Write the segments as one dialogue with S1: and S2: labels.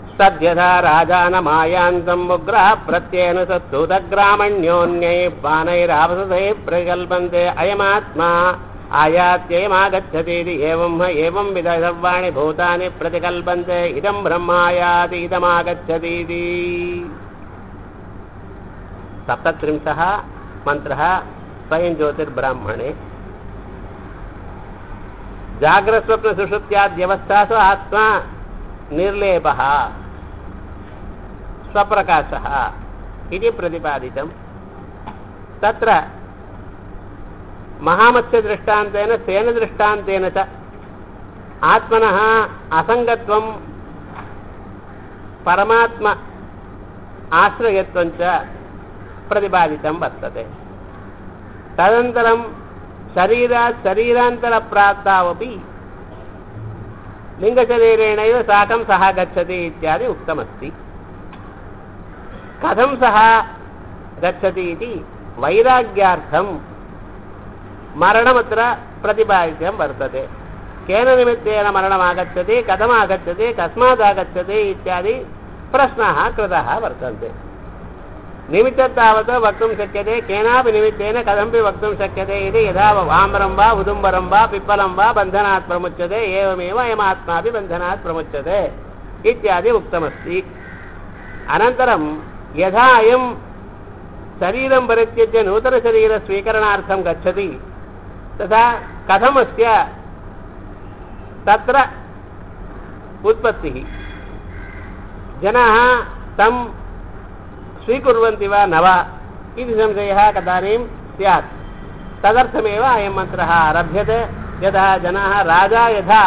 S1: तद्यथा राजानमायान्तम् उग्रः प्रत्येन सत्सुतग्रामण्योन्यैः बाणैरावसतैः प्रकल्पन्ते अयमात्मा आयात्ययमागच्छतीति एवं ह एवं विध सर्वाणि भूतानि प्रतिकल्पन्ते इदं ब्रह्मायाति इदमागच्छतीति सप्तत्रिंशः मन्त्रः स्वयं ज्योतिर्ब्राह्मणे जाग्रस्वप्नसुषुप्त्याद्यवस्थासु आत्मा निर्लेपः स्वप्रकाशः इति प्रतिपादितम् तत्र महामत्स्यदृष्टान्तेन सेनदृष्टान्तेन च आत्मनः असङ्गत्वं परमात्म आश्रयत्वं च प्रतिपादितं वर्तते तदनन्तरं शरीरात् शरीरान्तरप्राप्तावपि लिङ्गशरीरेणैव साकं सः गच्छति इत्यादि उक्तमस्ति कथं सः गच्छति इति वैराग्यार्थं मरणमत्र प्रतिपादितं वर्तते केन निमित्तेन मरणमागच्छति कथमागच्छति कस्मादागच्छति इत्यादि प्रश्नाः कृताः वर्तन्ते निमित्तं तावत् वक्तुं शक्यते केनापि निमित्तेन कथमपि वक्तुं शक्यते इति यथा वामरं वा उदुम्बरं वा पिप्पलं वा बन्धनात् प्रमुच्यते एवमेव अयमात्मापि बन्धनात् प्रमुच्यते इत्यादि उक्तमस्ति अनन्तरं यथा अयं शरीरं परित्यज्य नूतनशरीरस्वीकरणार्थं गच्छति तथा कथमस्य तत्र उत्पत्तिः जनाः तं स्वीकुर्वन्ति वा न वा इति संशयः कदानीं स्यात् तदर्थमेव अयं मन्त्रः आरभ्यते यदा जनाः राजा यथा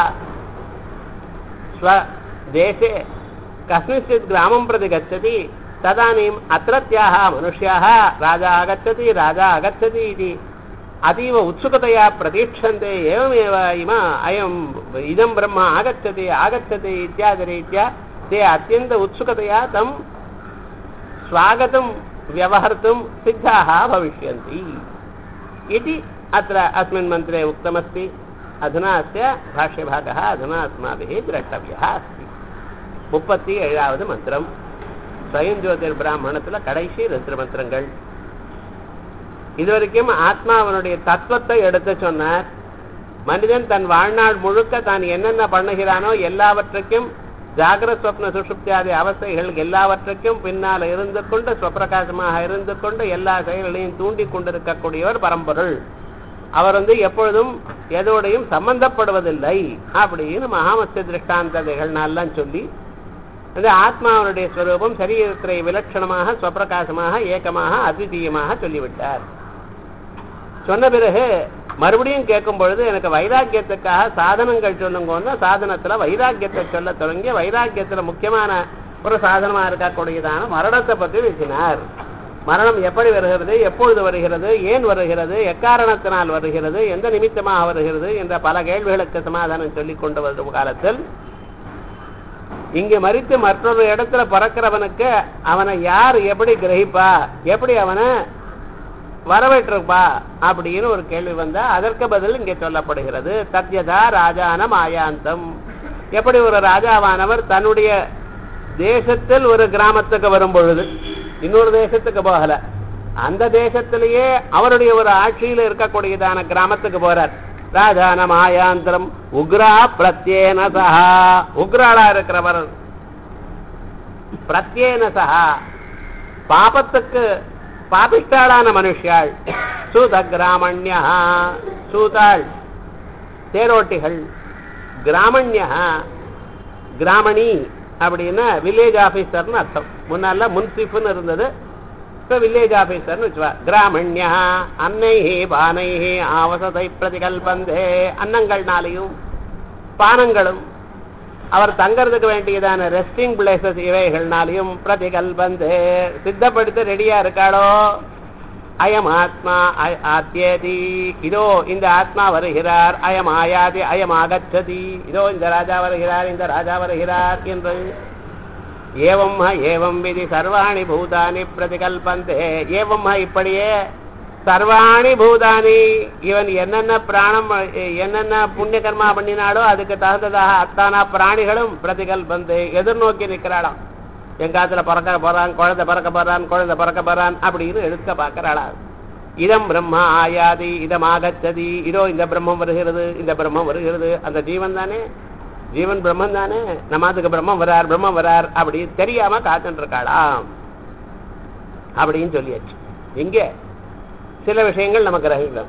S1: स्वदेशे कस्मिंश्चित् ग्रामं प्रति गच्छति तदानीम् अत्रत्याः मनुष्याः राजा आगच्छति राजा आगच्छति इति अतीव उत्सुकतया प्रतीक्षन्ते एवमेव इम अयम् इदं ब्रह्म आगच्छति आगच्छति इत्यादिरीत्या ते अत्यन्त उत्सुकतया तं स्वागतं व्यवहर्तुं सिद्धाः भविष्यन्ति इति अत्र अस्मिन् मन्त्रे उक्तमस्ति अधुना अस्य भाष्यभागः अधुना अस्माभिः द्रष्टव्यः अस्ति முப்பத்தி ஏழாவது மந்திரம் ஸ்வயம் ஜோதிர் பிராமணத்துல கடைசி ரெண்டு மந்திரங்கள் இதுவரைக்கும் ஆத்மாவனுடைய தத்துவத்தை எடுத்து சொன்னார் மனிதன் தன் வாழ்நாள் முழுக்க தான் என்னென்ன பண்ணுகிறானோ எல்லாவற்றுக்கும் ஜாகிர ஸ்வப்ன சுஷுப்தியாதி அவஸ்தைகள் எல்லாவற்றுக்கும் பின்னால் இருந்து கொண்டு ஸ்வப்பிரகாசமாக இருந்து கொண்டு எல்லா செயல்களையும் தூண்டி கொண்டிருக்கக்கூடியவர் பரம்பொருள் அவர் வந்து எப்பொழுதும் எதோடையும் சம்பந்தப்படுவதில்லை அப்படின்னு மகாமத்திய திருஷ்டாந்ததைகள்னாலாம் சொல்லி அந்த ஆத்மாவனுடைய ஸ்வரூபம் சரீரத்தை விலட்சணமாக ஸ்வப்பிரகாசமாக ஏக்கமாக அத்விதீயமாக சொல்லிவிட்டார் சொன்ன பிறகு மறுபடியும் கேட்கும் பொழுது எனக்கு வைராக்கியத்துக்காக சாதனங்கள் சொல்லுங்கன்னா சாதனத்துல வைராக்கியத்தை சொல்ல தொடங்கி வைராக்கியத்துல முக்கியமான ஒரு சாதனமா இருக்கக்கூடியதான மரணத்தை பற்றி பேசினார் மரணம் எப்படி வருகிறது எப்பொழுது வருகிறது ஏன் வருகிறது எக்காரணத்தினால் வருகிறது எந்த நிமித்தமாக வருகிறது என்ற பல கேள்விகளுக்கு சமாதானம் சொல்லிக் கொண்டு வரும் காலத்தில் இங்க மறித்து மற்றொரு இடத்துல பிறக்கிறவனுக்கு அவனை யார் எப்படி கிரகிப்பா எப்படி அவனை வரவேற்றிருப்பா அப்படின்னு ஒரு கேள்வி வந்தா அதற்கு பதில் இங்கே சொல்லப்படுகிறது சத்யதா ராஜான மாயாந்தம் எப்படி ஒரு ராஜாவானவர் தன்னுடைய தேசத்தில் ஒரு கிராமத்துக்கு வரும் பொழுது இன்னொரு தேசத்துக்கு போகல அந்த தேசத்திலேயே அவருடைய ஒரு ஆட்சியில் இருக்கக்கூடியதான கிராமத்துக்கு போறார் ராஜான மாயாந்திரம் உக்ரா பிரத்யேன சஹா உக்ராளா இருக்கிறவர் பிரத்யேன சஹா பாபத்துக்கு பாபிஷ்டாளான மனுஷியாள் சூத கிராமண்யா சூதாள் தேரோட்டிகள் கிராமண்யா கிராமணி அப்படின்னா வில்லேஜ் ஆபீசர்னு அர்த்தம் முன்னால முன்சிஃப்னு இருந்தது இப்போ வில்லேஜ் ஆபீசர்னு வச்சுவா கிராமண்யா அன்னைஹி பானைஹி ஆவசதை பிரதிகல்பந்தே அன்னங்கள்னாலையும் பானங்களும் அவர் தங்கறதுக்கு வேண்டியதான ரெஸ்டிங் பிளேசஸ் இவைகள்னாலையும் பிரதிகல்பந்து சித்தப்படுத்த ரெடியா இருக்காளோ அயம் ஆத்மா ஆத்தியதி இதோ இந்த ஆத்மா வருகிறார் அயம் ஆயாதி அயம் ஆகச்சதி இதோ இந்த ராஜா வருகிறார் இந்த ராஜா வருகிறார் என்று ஏவம் ஏவம் விதி சர்வாணி பூதானி பிரதிகல்பந்தே ஏவம் இப்படியே சர்வாணி பூதானி இவன் என்னென்ன பிராணம் என்னென்ன புண்ணிய கர்மா பண்ணினாலோ அதுக்கு தகுந்ததாக அத்தானா பிராணிகளும் பிரதிகள் வந்து எதிர்நோக்கி நிற்கிறாளாம் எங்காத்துல பிறக்க போறான் குழந்தை பிறக்க போறான் குழந்தை பிறக்க போறான் அப்படின்னு எடுக்க பார்க்கறாளா இதம் பிரம்மா ஆயாதி இதம் ஆகச்சதி இதோ இந்த பிரம்மம் வருகிறது இந்த பிரம்மம் வருகிறது அந்த ஜீவன் தானே ஜீவன் பிரம்மன் தானே நம்ம அதுக்கு பிரம்மம் வரார் பிரம்மம் வரார் அப்படி தெரியாம காத்துட்டு இருக்காளாம் அப்படின்னு சொல்லியாச்சு எங்க சில விஷயங்கள் நமக்கு ரகிதம்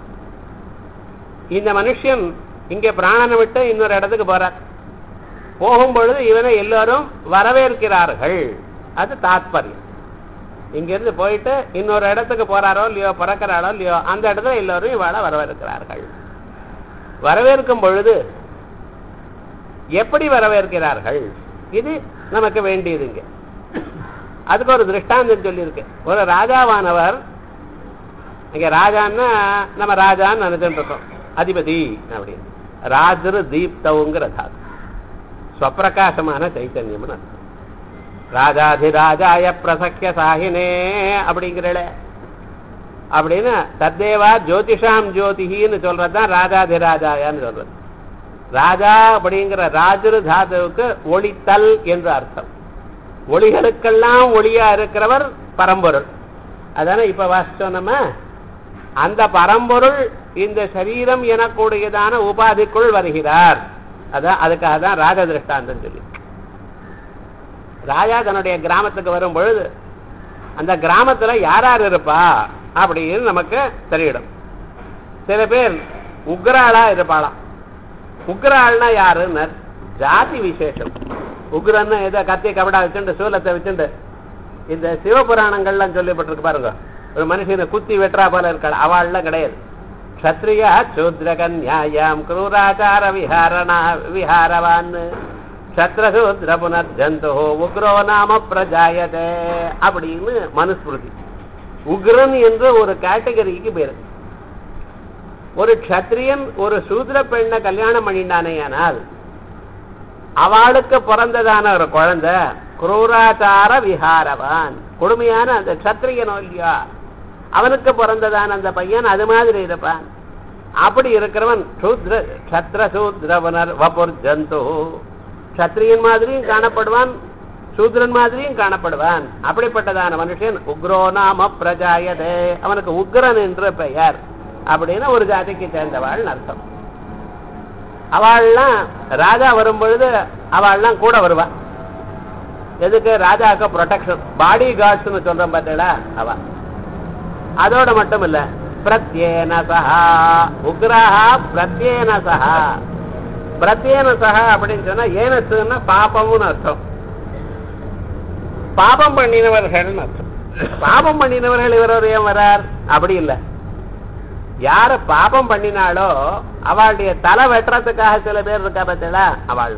S1: இந்த மனுஷன் இங்க பிராணனை விட்டு இன்னொரு இடத்துக்கு போறார் போகும்பொழுது இவனை எல்லாரும் வரவேற்கிறார்கள் அது தாத்பரியம் இங்கிருந்து போயிட்டு இன்னொரு இடத்துக்கு போறாரோ இல்லையோ பிறக்கிறாரோ இல்லையோ அந்த இடத்துல எல்லாரும் இவாளை வரவேற்கிறார்கள் வரவேற்கும் பொழுது எப்படி வரவேற்கிறார்கள் இது நமக்கு வேண்டியதுங்க அதுக்கு ஒரு திருஷ்டாந்தம் சொல்லியிருக்கு ஒரு ராஜாவானவர் இங்க ராஜான்னா நம்ம ராஜான்னு நினைச்சுட்டு இருக்கோம் அதிபதி அப்படின்னு ராஜரு தீப்தவுங்கிற தாது ஸ்வப்பிரகாசமான சைத்தன்யம்னு அர்த்தம் ராஜாதிராஜாய பிரசக்கிய சாகினே அப்படிங்கிறல அப்படின்னு தத்தேவா ஜோதிஷாம் ஜோதிஹின்னு சொல்றதுதான் ராஜாதிராஜாயான்னு சொல்றது ராஜா அப்படிங்கிற ராஜரு தாதுவுக்கு ஒளித்தல் என்று அர்த்தம் ஒளிகளுக்கெல்லாம் ஒளியா இருக்கிறவர் பரம்பொருள் அதானே இப்ப வாசிச்சோம் நம்ம அந்த பரம்பொருள் இந்த சரீரம் எனக்கூடியதான உபாதிக்குள் வருகிறார் அதான் அதுக்காக தான் ராஜ திருஷ்டாந்தம் சொல்லி ராஜா தன்னுடைய கிராமத்துக்கு வரும் பொழுது அந்த கிராமத்துல யார் யார் இருப்பா அப்படின்னு நமக்கு தெரியிடும் சில பேர் உக்ராளா இருப்பாளாம் உக்ராள்னா யாருன்னு ஜாதி விசேஷம் உக்ரன்னு ஏதோ கத்தி கபடா வச்சுண்டு சூலத்தை வச்சுண்டு இந்த சிவபுராணங்கள்லாம் சொல்லப்பட்டிருக்கு பாருங்க ஒரு மனுஷனை குத்தி வெட்டுறா போல இருக்காள் அவள்லாம் கிடையாது க்ஷத்ரியா சூத்ரகன்யாயாம் குரூராச்சார விஹாரணா விஹாரவான் க்ஷத்ரசூத்ர புனர்ஜந்து உக்ரோ நாம பிரஜாயதே அப்படின்னு மனுஸ்மிருதி உக்ரன் என்ற ஒரு கேட்டகரிக்கு பேரு ஒரு க்ஷத்ரியன் ஒரு சூத்ர பெண்ணை கல்யாணம் பண்ணினானேயானால் அவளுக்கு பிறந்ததான ஒரு குழந்தை குரூராச்சார விஹாரவான் கொடுமையான அந்த க்ஷத்ரியனோ இல்லையா அவனுக்கு பிறந்ததான அந்த பையன் அது மாதிரி இருப்பான் அப்படி இருக்கிறவன் சூத்ர க்ஷத்ர சூத்ரவனர் வபுர் ஜந்து க்ஷத்ரியன் மாதிரியும் காணப்படுவான் சூத்ரன் மாதிரியும் காணப்படுவான் அப்படிப்பட்டதான மனுஷன் உக்ரோ நாம பிரஜாயதே அவனுக்கு உக்ரன் என்று பெயர் அப்படின்னு ஒரு ஜாதிக்கு சேர்ந்தவாள் அர்த்தம் அவள்லாம் ராஜா வரும் பொழுது அவள்லாம் கூட வருவா எதுக்கு ராஜாவுக்கு ப்ரொடெக்ஷன் பாடி கார்ட்ஸ்னு சொல்றோம் பார்த்தீங்களா அவ அதோட மட்டும் இல்ல பிரத்யேன சஹா உக்ரஹா பிரத்யேன சஹா பிரத்யேன சஹா அப்படின்னு சொன்னா ஏனத்துன்னா பாபம்னு அர்த்தம் பாபம் பண்ணினவர்கள்னு அர்த்தம் பாபம் பண்ணினவர்கள் இவர் ஏன் வரார் அப்படி இல்லை யார பாபம் பண்ணினாலோ அவளுடைய தலை வெட்டுறதுக்காக சில பேர் இருக்கா பார்த்தீங்களா அவள்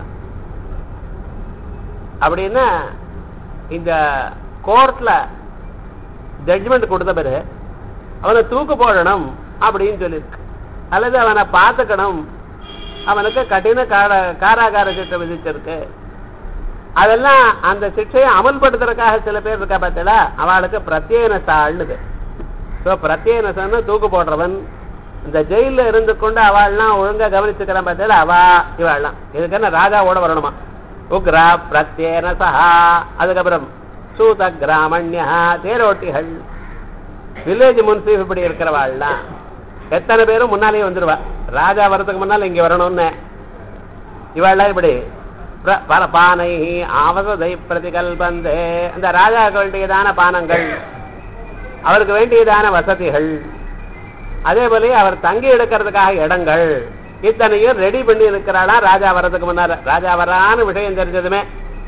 S1: அப்படின்னா இந்த கோர்ட்ல ஜட்ஜ்மெண்ட் கொடுத்த பிறகு அவனை தூக்கு போடணும் அப்படின்னு சொல்லியிருக்கு அல்லது அவனை பார்த்துக்கணும் அவனுக்கு கடின கார காராகார சிட்டை விதிச்சிருக்கு அதெல்லாம் அந்த சிக்ஷையை அமல்படுத்துறதுக்காக சில பேர் இருக்கா பார்த்தீங்களா அவளுக்கு பிரத்யேன சாள்னுது ஸோ பிரத்யேனசன்னு தூக்கு போடுறவன் இந்த ஜெயில இருந்து கொண்டு அவள்லாம் ஒழுங்கா கவனிச்சுக்கிறான் பார்த்தா அவா இவாள்லாம் இதுக்கு என்ன ராஜாவோட வரணுமா உக்ரா பிரத்யேன சஹா அதுக்கப்புறம் சூத கிராமண்யா தேரோட்டிகள் வில்லேஜ் முன்சீஃப் இப்படி இருக்கிறவாள்லாம் எத்தனை பேரும் முன்னாலேயே வந்துருவா ராஜா வர்றதுக்கு முன்னால் இங்க வரணும்னு இவாள்லாம் இப்படி பானை ஆவசதை பிரதிகல்பந்து அந்த ராஜாக்களுடையதான பானங்கள் அவருக்கு வேண்டியதான வசதிகள் அதே போல அவர் தங்கி எடுக்கிறதுக்காக இடங்கள் இத்தனையும் ரெடி பண்ணி இருக்கிறாளா ராஜா வர்றதுக்கு முன்னால ராஜா வரான்னு விஷயம் தெரிஞ்சதுமே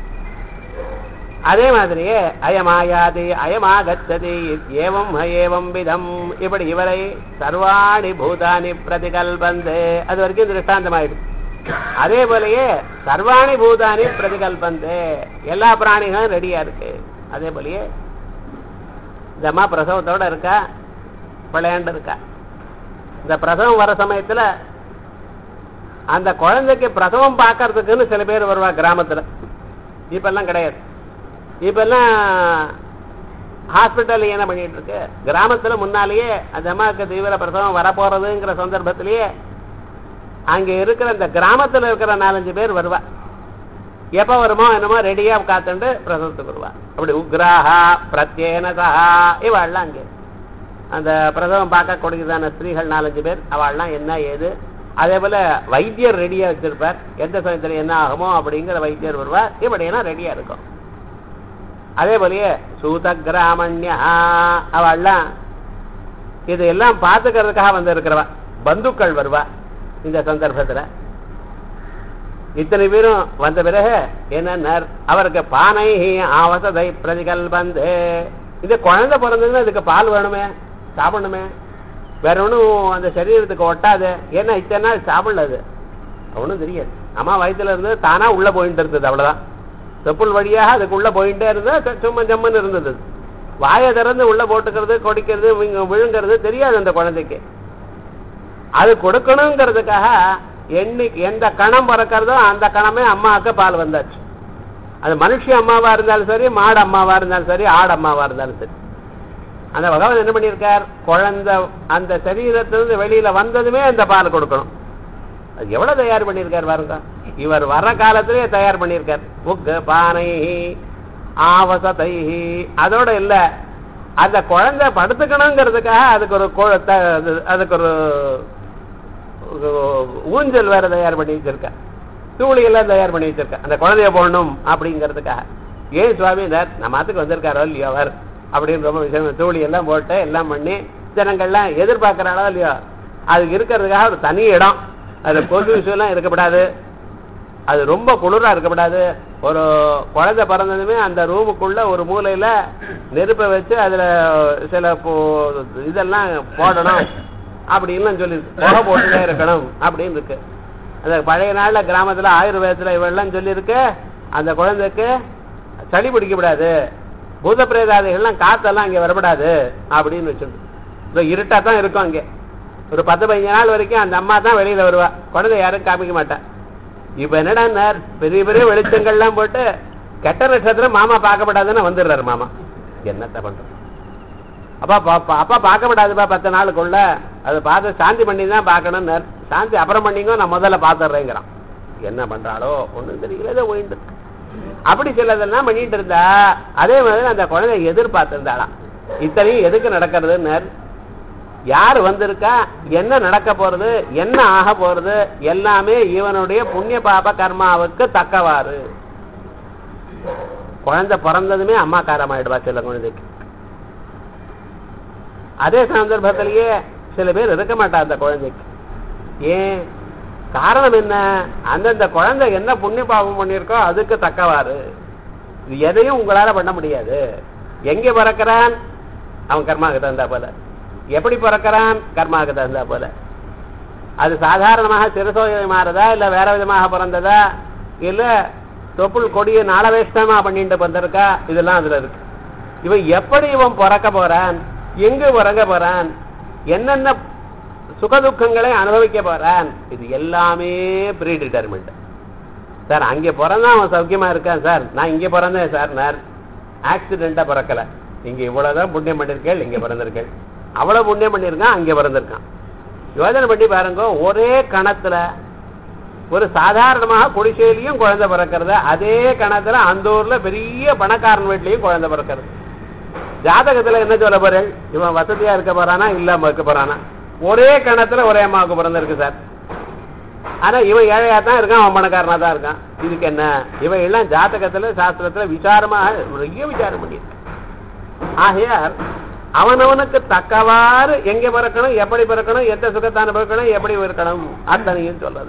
S1: அதே மாதிரியே அயமாயாதி அயமா கச்சதி ஏவம் ஏவம் விதம் இப்படி இவரை சர்வாணி பூதானி பிரதிகல்பந்து அது வரைக்கும் திருஷ்டாந்தமாயிடும் அதே போலயே சர்வாணி பூதானி பிரதிகல்பந்து எல்லா பிராணிகளும் ரெடியா இருக்கு அதே போலயே இந்த அம்மா பிரசவத்தோட இருக்கா விளையாண்டு இருக்கா இந்த பிரசவம் வர சமயத்துல அந்த குழந்தைக்கு பிரசவம் பார்க்கறதுக்குன்னு சில பேர் வருவா கிராமத்துல இப்பெல்லாம் கிடையாது இப்பெல்லாம் ஹாஸ்பிட்டல் என்ன பண்ணிட்டு இருக்கு கிராமத்துல முன்னாலேயே அந்த அம்மாவுக்கு தீவிர பிரசவம் வரப்போறதுங்கிற சந்தர்ப்பத்திலேயே அங்க இருக்கிற அந்த கிராமத்துல இருக்கிற நாலஞ்சு பேர் வருவா எப்ப வருமோ என்னமோ ரெடியா காத்துண்டு பிரசவத்துக்கு வருவா அப்படி உக்ராஹா பிரத்யேனதா இவாள்லாம் அங்கே அந்த பிரசவம் பார்க்க கொடுக்குதான ஸ்திரீகள் நாலஞ்சு பேர் அவள்லாம் என்ன ஏது அதே போல வைத்தியர் ரெடியா வச்சிருப்பார் எந்த சமயத்துல என்ன ஆகுமோ அப்படிங்கிற வைத்தியர் வருவார் இப்படியெல்லாம் ரெடியா இருக்கும் அதே போலயே சூத கிராமண்யா அவள்லாம் இதையெல்லாம் பார்த்துக்கிறதுக்காக வந்து இருக்கிறவா பந்துக்கள் வருவா இந்த சந்தர்ப்பத்துல இத்தனை பேரும் வந்த பிறகு என்ன அவருக்கு பானை ஆவசதை பிரதிகல்பந்து இது குழந்தை பிறந்ததுன்னா இதுக்கு பால் வேணுமே சாப்பிடணுமே வேற ஒன்றும் அந்த சரீரத்துக்கு ஒட்டாது ஏன்னா இத்தனை நாள் சாப்பிடல அது ஒன்றும் தெரியாது அம்மா வயிற்றுல இருந்து தானா உள்ள போயிட்டு இருந்தது அவ்வளவுதான் செப்புள் வழியாக அதுக்கு உள்ள போயிட்டே இருந்தா சும்மா ஜம்முன்னு இருந்தது வாயை திறந்து உள்ள போட்டுக்கிறது கொடிக்கிறது விங்க- விழுங்கிறது தெரியாது அந்த குழந்தைக்கு அது கொடுக்கணுங்கிறதுக்காக என்னைக்கு எந்த கணம் பிறக்கிறதோ அந்த கணமே அம்மாவுக்கு பால் வந்தாச்சு அது மனுஷ அம்மாவா இருந்தாலும் சரி மாடு அம்மாவா இருந்தாலும் சரி ஆடு அம்மாவா இருந்தாலும் சரி அந்த பகவான் என்ன பண்ணியிருக்கார் குழந்தை அந்த சரீரத்திலிருந்து வெளியில வந்ததுமே அந்த பால் கொடுக்கணும் அது எவ்வளவு தயார் பண்ணியிருக்கார் பாருங்க இவர் வர்ற காலத்திலேயே தயார் பண்ணியிருக்கார் புக்கு பானை ஆவசத்தை அதோட இல்ல அந்த குழந்தை படுத்துக்கணுங்கிறதுக்காக அதுக்கு ஒரு கு- த- அது- அதுக்கு ஒரு ஒரு ஊஞ்சல் வேற தயார் பண்ணி வச்சிருக்க தூளி எல்லாம் தயார் பண்ணி வச்சிருக்க அந்த குழந்தைய போடணும் அப்படிங்கிறதுக்காக ஏன் சுவாமி சார் நம்ம ஆத்துக்கு வந்திருக்காரோ இல்லையோ அவர் அப்படின்னு ரொம்ப விஷயம் தூளி எல்லாம் போட்டு எல்லாம் பண்ணி ஜனங்கள்லாம் எதிர்பார்க்கறாளோ இல்லையோ அதுக்கு இருக்கிறதுக்காக ஒரு தனி இடம் அது கொசு விஷயம்லாம் இருக்கக்கூடாது அது ரொம்ப குளிரா இருக்கக்கூடாது ஒரு குழந்தை பிறந்ததுமே அந்த ரூமுக்குள்ள ஒரு மூலையில நெருப்பை வச்சு அதுல சில போ- இதெல்லாம் போடணும் அப்படின்னு சொல்லி புகை போட்டுட்டே இருக்கணும் அப்படின்னு இருக்கு அந்த பழைய நாள்ல கிராமத்துல ஆயுர்வேதத்துல இவெல்லாம் சொல்லியிருக்கு அந்த குழந்தைக்கு சளி பிடிக்கப்படாது பூத பிரேதாதிகள்லாம் காத்தெல்லாம் இங்க வரப்படாது அப்படின்னு வச்சுட்டு இருட்டா தான் இருக்கும் அங்கே ஒரு பத்து பதினஞ்சு நாள் வரைக்கும் அந்த அம்மா தான் வெளியில வருவா குழந்தை யாரும் காமிக்க மாட்டா இப்ப என்னடா பெரிய பெரிய வெளிச்சங்கள்லாம் போட்டு கெட்ட நட்சத்திரம் மாமா பார்க்கப்படாதுன்னு வந்துடுறாரு மாமா என்னத்த பண்றது அப்பா பா- அப்பா பார்க்கப்படாதுப்பா பத்து நாளுக்குள்ள அதை பார்த்து சாந்தி பண்ணி தான் பார்க்கணும்னு சாந்தி அப்புறம் பண்ணிங்க நான் முதல்ல பார்த்துடுறேங்கிறான் என்ன பண்றாளோ ஒண்ணும் தெரியல ஏதோ போயிட்டு இருக்கு. அப்படி சிலதெல்லாம் பண்ணிட்டு இருந்தா அதே மாதிரி அந்த குழந்தை எதிர்பார்த்திருந்தாளாம் இத்தனையும் எதுக்கு நடக்கிறதுன்னு யார் வந்திருக்கா என்ன நடக்க போறது என்ன ஆக போறது எல்லாமே இவனுடைய புண்ணிய பாப கர்மாவுக்கு தக்கவாறு குழந்தை பிறந்ததுமே அம்மா காரமாயிடுவா சில குழந்தைக்கு அதே சந்தர்ப்பத்திலேயே சில பேர் இருக்க மாட்டா அந்த குழந்தைக்கு ஏன் காரணம் என்ன அந்தந்த குழந்தை என்ன புண்ணிய பாவம் பண்ணியிருக்கோ அதுக்கு தக்கவாறு இது எதையும் உங்களால பண்ண முடியாது எங்கே பிறக்கிறான் அவன் கர்மாவுக்கு தகுந்தா போல எப்படி பிறக்கிறான் கர்மாவுக்கு தகுந்தா போல அது சாதாரணமாக சிறுசோதனை மாறுதா இல்ல வேற விதமாக பிறந்ததா இல்ல தொப்புள் கொடிய நாளவேஷ்டமா பண்ணிட்டு வந்திருக்கா இதெல்லாம் அதுல இருக்கு இவன் எப்படி இவன் பிறக்க போறான் எங்கு பிறக்க போறான் என்னென்ன சுகதுக்கங்களை அனுபவிக்க போறான் இது எல்லாமே ப்ரீ டிட்டர்மெண்ட் சார் அங்கே பிறந்தா அவன் சௌக்கியமா இருக்கான் சார் நான் இங்கே பிறந்தேன் சார் நான் ஆக்சிடென்ட்டா பிறக்கல இங்க இவ்வளவுதான் புண்ணியம் பண்ணிருக்கேள் இங்க பிறந்திருக்கேள் அவ்வளவு புண்ணியம் பண்ணியிருக்கான் அங்கே பிறந்திருக்கான் யோசனை பண்ணி பாருங்க ஒரே கணத்துல ஒரு சாதாரணமாக குடிசையிலையும் குழந்தை பிறக்கிறது அதே கணத்துல அந்த ஊர்ல பெரிய பணக்காரன் வீட்லயும் குழந்தை பிறக்கிறது ஜாதகத்துல என்ன சொல்ல போறேன் இவன் வசதியா இருக்க போறானா இல்லாம இருக்க போறானா ஒரே கணத்துல ஒரே அம்மாவுக்கு பிறந்திருக்கு சார் ஆனா இவன் ஏழையா தான் இருக்கான் அவன் பணக்காரனா தான் இருக்கான் இதுக்கு என்ன இவன் எல்லாம் ஜாதகத்துல சாஸ்திரத்துல விசாரமாக நிறைய விசாரம் பண்ணியிருக்கு ஆகையால் அவனவனுக்கு தக்கவாறு எங்க பிறக்கணும் எப்படி பிறக்கணும் எந்த சுகத்தை அனுபவிக்கணும் எப்படி இருக்கணும் அத்தனையும் சொல்றது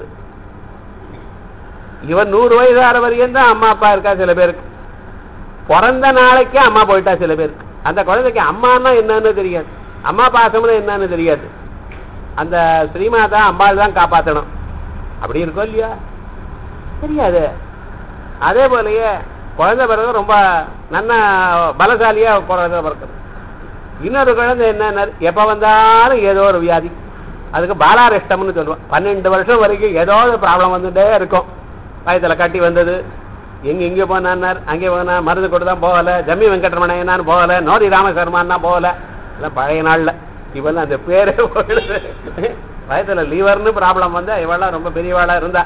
S1: இவன் நூறு வயது ஆற வரையும் தான் அம்மா அப்பா இருக்கா சில பேருக்கு பிறந்த நாளைக்கே அம்மா போயிட்டா சில பேருக்கு அந்த குழந்தைக்கு அம்மான்னா என்னன்னு தெரியாது அம்மா பாசம்னு என்னன்னு தெரியாது அந்த ஸ்ரீமாதா அம்பாள் தான் காப்பாத்தணும் அப்படி இருக்கோ இல்லையா தெரியாது அதே போலயே குழந்தை பிறகு ரொம்ப நல்ல பலசாலியா குழந்தை பிறக்குது இன்னொரு குழந்தை என்ன எப்ப வந்தாலும் ஏதோ ஒரு வியாதி அதுக்கு பாலாரிஷ்டம்னு சொல்லுவோம் பன்னெண்டு வருஷம் வரைக்கும் ஏதோ ஒரு ப்ராப்ளம் வந்துட்டே இருக்கும் வயத்துல கட்டி வந்தது எங்க இங்க போனார் அங்கே போனா மருந்து கொண்டு தான் போகல ஜம்மி வெங்கட்ரமணையனான்னு போகல நோடி ராமசர்மான்னா போகல எல்லாம் பழைய நாள்ல இவெல்லாம் அந்த பேரே போயிடுது வயசுல லீவர்னு ப்ராப்ளம் வந்தா இவெல்லாம் ரொம்ப பெரியவாளா இருந்தா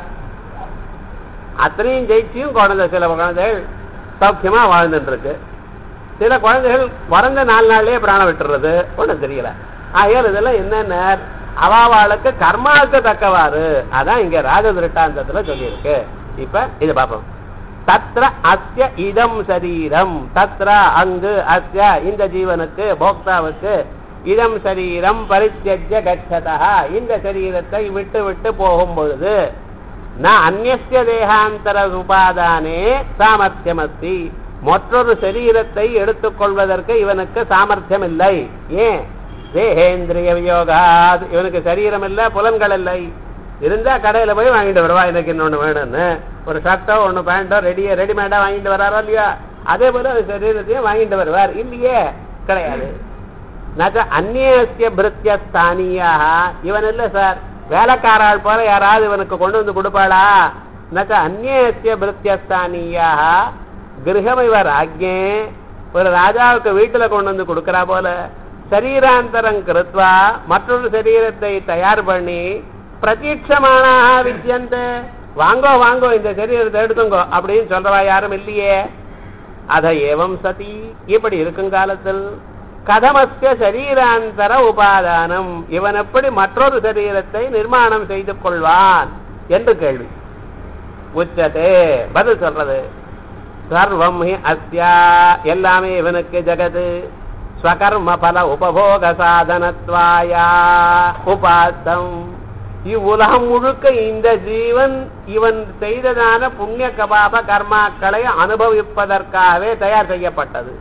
S1: அத்தனையும் ஜெயிச்சியும் குழந்தை சில குழந்தைகள் சௌக்கியமா வாழ்ந்துட்டு இருக்கு சில குழந்தைகள் பிறந்த நாலு நாள்லயே பிராணம் விட்டுறது ஒண்ணும் தெரியல ஆகையால் இதெல்லாம் என்னென்ன அவாவாளுக்கு கர்மாவுக்கு தக்கவாறு அதான் இங்க ராஜ திருட்டாந்தத்துல சொல்லியிருக்கு இப்ப இதை பார்ப்போம் தத்ர அஸ்ய இதம் சரீரம் தத்ர அங்கு அஸ்ய இந்த ஜீவனுக்கு போக்தாவுக்கு இதம் சரீரம் பரித்தியஜ்ய கச்சதா இந்த சரீரத்தை விட்டு விட்டு போகும் பொழுது ந அந்நிய தேகாந்தர உபாதானே சாமர்த்தியமஸ்தி மற்றொரு சரீரத்தை எடுத்துக்கொள்வதற்கு இவனுக்கு சாமர்த்தியம் இல்லை ஏன் தேகேந்திரிய வியோகாத் இவனுக்கு சரீரம் இல்லை புலன்கள் இல்லை இருந்தா கடையில போய் வாங்கிட்டு வருவா எனக்கு இன்னொன்னு வேணும்னு ஒரு ஷர்ட்டோ ஒன்னு பேண்டோ ரெடியா ரெடிமேடா வாங்கிட்டு வராரோ இல்லையா அதே போல ஒரு சரீரத்தையும் வாங்கிட்டு வருவார் இல்லையே கிடையாது நச்ச அந்நியசிய பிருத்திய ஸ்தானியாக இவன் இல்ல சார் வேலைக்காராள் போல யாராவது இவனுக்கு கொண்டு வந்து கொடுப்பாளா நச்ச அந்நியசிய பிருத்திய ஸ்தானியாக கிரகம் இவர் ஆக்ஞே ஒரு ராஜாவுக்கு வீட்டுல கொண்டு வந்து கொடுக்கறா போல சரீராந்தரம் கிருத்வா மற்றொரு சரீரத்தை தயார் பண்ணி பிரதீட்சமானாக வித்தியந்த வாங்கோ வாங்கோ இந்த சரீரத்தை எடுத்துங்கோ அப்படின்னு சொல்றவா யாரும் இல்லையே அத ஏவம் சதி இப்படி இருக்கும் காலத்தில் கதமஸ்ய சரீராந்தர உபாதானம் இவன் எப்படி மற்றொரு சரீரத்தை நிர்மாணம் செய்து கொள்வான் என்று கேள்வி உச்சதே பதில் சொல்றது சர்வம் ஹி அஸ்யா எல்லாமே இவனுக்கு ஜகது ஸ்வகர்ம பல உபபோக சாதனத்வாயா உபாசம் இவ்வுலகம் முழுக்க இந்த ஜீவன் இவன் செய்ததான புண்ணிய கபாப கர்மாக்களை அனுபவிப்பதற்காகவே தயார் செய்யப்பட்டது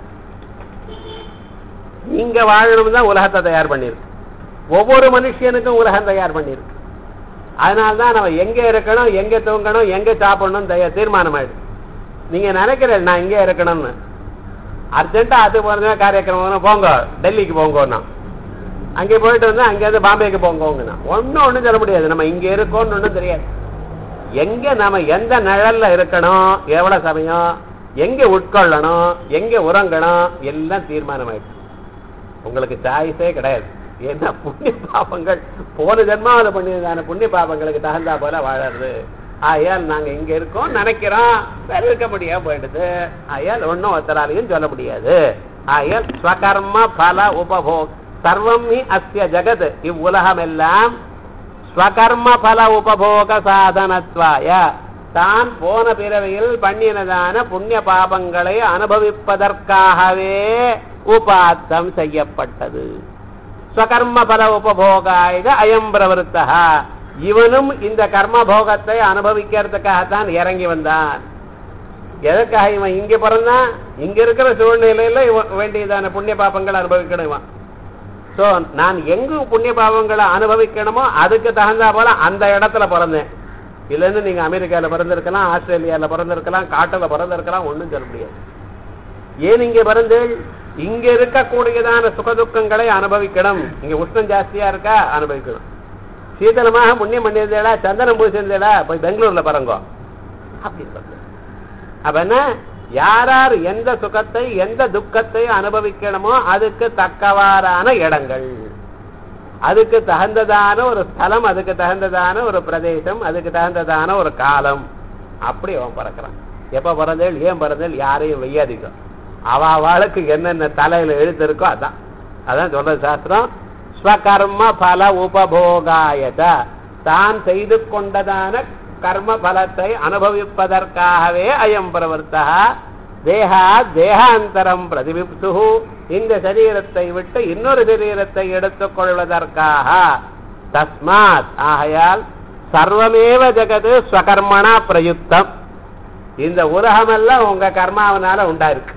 S1: இங்க வாழணும் தான் உலகத்தை தயார் பண்ணிருக்கு ஒவ்வொரு மனுஷனுக்கும் உலகம் தயார் பண்ணிருக்கு அதனால்தான் நம்ம எங்க இருக்கணும் எங்க தூங்கணும் எங்க சாப்பிடணும் தயார் தீர்மானம் ஆயிடுது நீங்க நினைக்கிறேன் நான் இங்கே இருக்கணும்னு அர்ஜென்ட்டா அது போறதுனா காரியக்கிரமம் போங்க டெல்லிக்கு போங்கண்ணா அங்கே போயிட்டு வந்து அங்கேருந்து பாம்பேக்கு போங்கண்ணா ஒன்றும் ஒன்றும் சொல்ல முடியாது நம்ம இங்கே இருக்கோம்னு ஒன்றும் தெரியாது எங்க நம்ம எந்த நிழல்ல இருக்கணும் எவ்வளவு சமயம் எங்க உட்கொள்ளணும் எங்க உறங்கணும் எல்லாம் தீர்மானம் ஆயிடுச்சு உங்களுக்கு சாய்ஸே கிடையாது ஏன்னா புண்ணிய பாபங்கள் போன ஜென்மாவில் பண்ணியதான புண்ணிய பாபங்களுக்கு தகுந்தா போல வாழறது ஆயால் நாங்க இங்க இருக்கோம் நினைக்கிறோம் வேற இருக்க முடியாம போயிடுது ஆயால் ஒன்னும் ஒருத்தராலையும் சொல்ல முடியாது ஆயால் ஸ்வகர்ம பல உபபோக் சர்வம் ஹி அஸ்ய ஜகத் இவ்வுலகம் எல்லாம் ஸ்வகர்ம பல உபபோக சாதனத்வாய தான் போன பிறவியில் பண்ணினதான புண்ணிய பாபங்களை அனுபவிப்பதற்காகவே உபாத்தம் செய்யப்பட்டது ஸ்வகர்ம பல உபபோகாயுத அயம் பிரவருத்தா இவனும் இந்த கர்ம போகத்தை அனுபவிக்கிறதுக்காகத்தான் இறங்கி வந்தான் எதற்காக இவன் இங்க பிறந்தான் இங்க இருக்கிற சூழ்நிலையில இவன் வேண்டியதான புண்ணிய பாபங்களை அனுபவிக்கணும் இவன் சோ நான் எங்கு புண்ணிய பாவங்களை அனுபவிக்கணுமோ அதுக்கு தகுந்தா போல அந்த இடத்துல பிறந்தேன் இல்லைன்னு நீங்க அமெரிக்கால பிறந்திருக்கலாம் ஆஸ்திரேலியால பிறந்திருக்கலாம் காட்டுல பிறந்திருக்கலாம் ஒண்ணும் சொல்ல முடியாது ஏன் இங்க பிறந்து இங்க இருக்கக்கூடியதான சுகதுக்கங்களை அனுபவிக்கணும் இங்க உஷ்ணம் ஜாஸ்தியா இருக்கா அனுபவிக்கணும் சீதளமாக புண்ணியம் பண்ணியிருந்தேடா சந்தனம் பூசியிருந்தேடா போய் பெங்களூர்ல பாருங்க அப்படி சொல்றது அப்ப என்ன யார் யார் எந்த சுகத்தை எந்த துக்கத்தை அனுபவிக்கணுமோ அதுக்கு தக்கவாறான இடங்கள் அதுக்கு தகுந்ததான ஒரு ஸ்தலம் அதுக்கு தகுந்ததான ஒரு பிரதேசம் அதுக்கு தகுந்ததான ஒரு காலம் அப்படி அவன் பிறக்கிறான் எப்ப பிறந்தேள் ஏன் பிறந்தேள் யாரையும் வெய்யாதிக்கோ அவ அவளுக்கு என்னென்ன தலையில எழுத்து இருக்கோ அதான் அதான் சொல்றது சாஸ்திரம் ஸ்வகர்ம பல உபபோகாயத தான் செய்து கொண்டதான கர்ம பலத்தை அனுபவிப்பதற்காகவே அயம் பிரவர்த்தா தேகா தேகாந்தரம் பிரதிபிப்சு இந்த சரீரத்தை விட்டு இன்னொரு சரீரத்தை எடுத்துக் கொள்வதற்காக தஸ்மாத் ஆகையால் சர்வமேவ ஜெகது ஸ்வகர்மணா பிரயுக்தம் இந்த உலகமெல்லாம் உங்க கர்மாவனால உண்டாயிருக்கு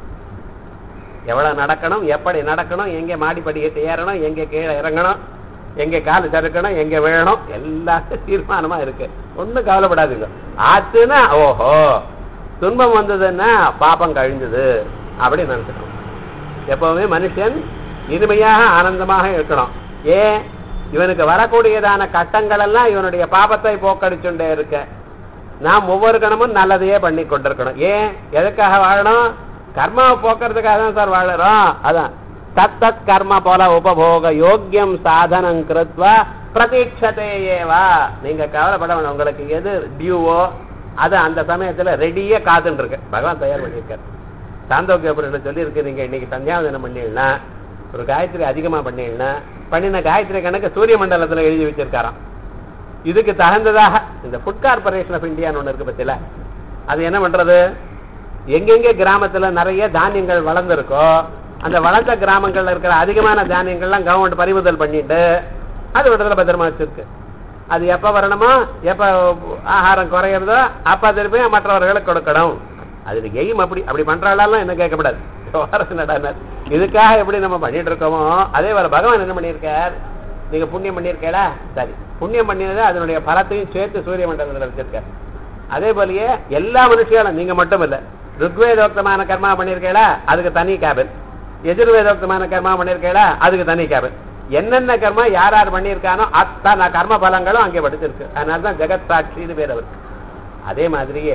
S1: எவ்வளவு நடக்கணும் எப்படி நடக்கணும் எங்க மாடிப்படிக்கிட்டு ஏறணும் எங்க கீழே இறங்கணும் எங்க காலு சறுக்கணும் எங்க விழணும் எல்லாத்தையும் தீர்மானமா இருக்கு ஒண்ணும் கவலைப்படாதீங்க ஆச்சுன்னா ஓஹோ துன்பம் வந்ததுன்னா பாப்பம் கழிஞ்சது அப்படின்னு நினைச்சுக்கணும் எப்பவுமே மனுஷன் இனிமையாக ஆனந்தமாக இருக்கணும் ஏன் இவனுக்கு வரக்கூடியதான கட்டங்கள் எல்லாம் இவனுடைய பாபத்தை போக்கடிச்சுட்டே இருக்க நாம் ஒவ்வொரு கணமும் நல்லதையே பண்ணி கொண்டிருக்கணும் ஏன் எதுக்காக வாழணும் கர்மாவை போக்குறதுக்காக தான் சார் வாழறோம் அதான் தத் தத் கர்ம போல உபபோக யோக்கியம் சாதனம் கிருத்வா பிரதீட்சதே ஏவா நீங்க கவலைப்பட வேண்டாம் உங்களுக்கு எது டியூவோ அது அந்த சமயத்துல ரெடியே காத்துட்டு இருக்கு பகவான் தயார் பண்ணியிருக்காரு சாந்தோக்கிய புரியில் சொல்லியிருக்கு நீங்க இன்னைக்கு சந்தியாவதனம் பண்ணிடனா ஒரு காயத்ரி அதிகமா பண்ணிடனா பண்ணின காயத்ரி கணக்கு சூரிய மண்டலத்துல எழுதி வச்சிருக்காராம் இதுக்கு தகுந்ததாக இந்த ஃபுட் கார்பரேஷன் ஆஃப் இந்தியான்னு ஒண்ணு இருக்கு பத்தில அது என்ன பண்றது எங்கெங்க கிராமத்துல நிறைய தானியங்கள் வளர்ந்துருக்கோ அந்த வளர்ந்த கிராமங்கள்ல இருக்கிற அதிகமான தானியங்கள்லாம் கவர்மெண்ட் பறிமுதல் பண்ணிட்டு அது விடுதலை பத்திரமா வச்சிருக்கு அது எப்ப வரணுமோ எப்ப ஆகாரம் குறையிறதோ அப்ப திருப்பி மற்றவர்களுக்கு கொடுக்கணும் அது எய்ம் அப்படி அப்படி பண்றாலும் என்ன கேட்கக்கூடாது விவகாரம் என்னடான்னா, இதுக்காக எப்படி நம்ம பண்ணிட்டு இருக்கோமோ அதே போல பகவான் என்ன பண்ணியிருக்கார் நீங்க புண்ணியம் பண்ணியிருக்கேடா சரி புண்ணியம் பண்ணினது அதனுடைய பலத்தையும் சேர்த்து சூரிய மண்டலத்தில் வச்சிருக்கார் அதே போலயே எல்லா மனுஷியாலும் நீங்க மட்டும் இல்ல ருக்வேதோக்தமான கர்மா பண்ணியிருக்கேடா அதுக்கு தனி கேபின் எதிர்வேதோக்தமான கர்மா பண்ணியிருக்கேடா அதுக்கு தனி கேபின் என்னென்ன கர்மா யார் யார் பண்ணியிருக்கானோ அத்தனை கர்ம பலங்களும் அங்கே படிச்சிருக்கு அதனால தான் ஜெகத் சாட்சின்னு பேர் அவருக்கு அதே மாதிரியே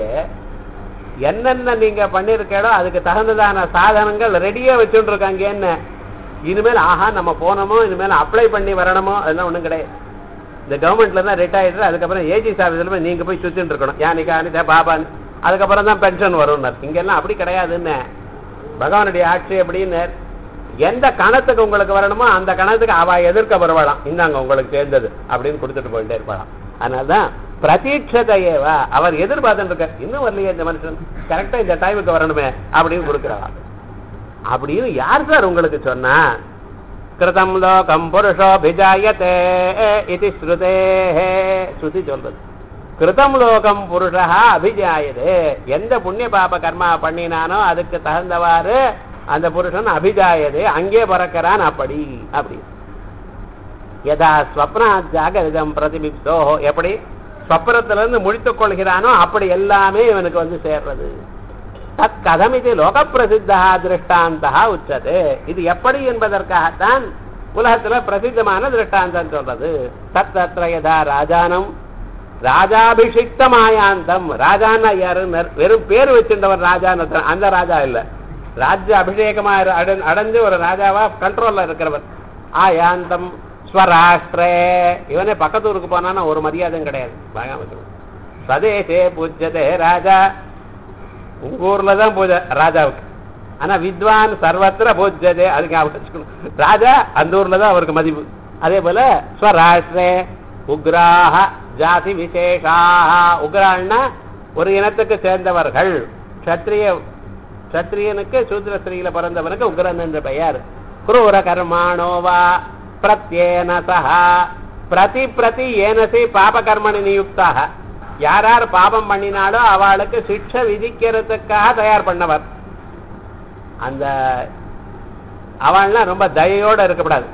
S1: என்னென்ன நீங்க பண்ணிருக்கீங்களோ அதுக்கு தகுந்ததான சாதனங்கள் ரெடியா வச்சுட்டு இருக்காங்க என்ன இனிமேல் ஆஹா நம்ம போனோமோ இனிமேல் அப்ளை பண்ணி வரணுமோ அதெல்லாம் ஒண்ணும் கிடையாது இந்த கவர்மெண்ட்ல தான் ரிட்டையர்டு அதுக்கப்புறம் ஏஜி சார்ஜில் நீங்க போய் சுத்திட்டு இருக்கணும் யானிக்கா அனிதா பாபான்னு அதுக்கப்புறம் தான் பென்ஷன் வரும்னார் இங்கெல்லாம் அப்படி கிடையாதுன்னு பகவானுடைய ஆட்சி அப்படின்னு எந்த கணத்துக்கு உங்களுக்கு வரணுமோ அந்த கணத்துக்கு அவ எதிர்க்க வருவாளாம் இந்தாங்க உங்களுக்கு சேர்ந்தது அப்படின்னு கொடுத்துட்டு போயிட்டே இருப்பாளாம் அதனாலதான் பிரதீட்சதையேவா அவர் எதிர்பார்த்துட்டு இருக்க இன்னும் வரலையே இந்த மனுஷன் கரெக்டா இந்த டைமுக்கு வரணுமே அப்படின்னு கொடுக்குறாங்க அப்படின்னு யார் சார் உங்களுக்கு சொன்னா கிருதம் லோகம் புருஷோபிஜாயத்தே இது ஸ்ருதே ஸ்ருதி சொல்றது கிருதம் லோகம் புருஷா அபிஜாயதே எந்த புண்ணிய பாப கர்மா பண்ணினானோ அதுக்கு தகுந்தவாறு அந்த புருஷன் அபிஜாயதே அங்கே பறக்கிறான் அப்படி அப்படி யதா ஸ்வப்னா ஜாகரிதம் பிரதிபிப்தோ எப்படி ஸ்வப்னத்துல இருந்து முடித்துக் கொள்கிறானோ அப்படி எல்லாமே இவனுக்கு வந்து சேர்றது தத் கதம் இது லோக பிரசித்தா திருஷ்டாந்தா உச்சது இது எப்படி என்பதற்காகத்தான் உலகத்துல பிரசித்தமான திருஷ்டாந்தம் சொல்றது தத் தத்ர யதா ராஜானம் ராஜாபிஷிக்த மாயாந்தம் ராஜான்னா யாரு வெறும் பேர் வச்சிருந்தவர் ராஜான்னு அந்த ராஜா இல்ல ராஜ்ய அபிஷேகமா அட- அடைஞ்சு ஒரு ராஜாவா கண்ட்ரோல்ல இருக்கிறவர் ஆயாந்தம் ஸ்வராஷ்டிரே இவனே பக்கத்து ஊருக்கு போனான்னா ஒரு மரியாதையும் கிடையாது வாங்காம வச்சுக்கணும். ஸ்வதேசே பூஜ்யதே ராஜா உங்க ஊர்ல தான் பூஜை ராஜாவுக்கு ஆனா வித்வான் சர்வத்திர பூஜ்யதே அதுக்கு ஞாபகம் வச்சுக்கணும் ராஜா அந்த ஊர்ல தான் அவருக்கு மதிப்பு அதே போல ஸ்வராஷ்டிரே உக்ராஹ ஜாதி விசேஷாக உக்ரான்னா ஒரு இனத்துக்கு சேர்ந்தவர்கள் க்ஷத்ரிய க்ஷத்ரியனுக்கு சூத்ர ஸ்திரீல பிறந்தவனுக்கு உக்ரன் என்ற பெயர் குரூர கர்மாணோவா பிரத்யேன சஹா பிரதி பிரதி ஏனசி பாப கர்மணி நியுக்தாக யார் யார் பாபம் பண்ணினாலோ அவளுக்கு சிக்ஷை விதிக்கிறதுக்காக தயார் பண்ணவர் அந்த அவள்லாம் ரொம்ப தயையோட இருக்கக்கூடாது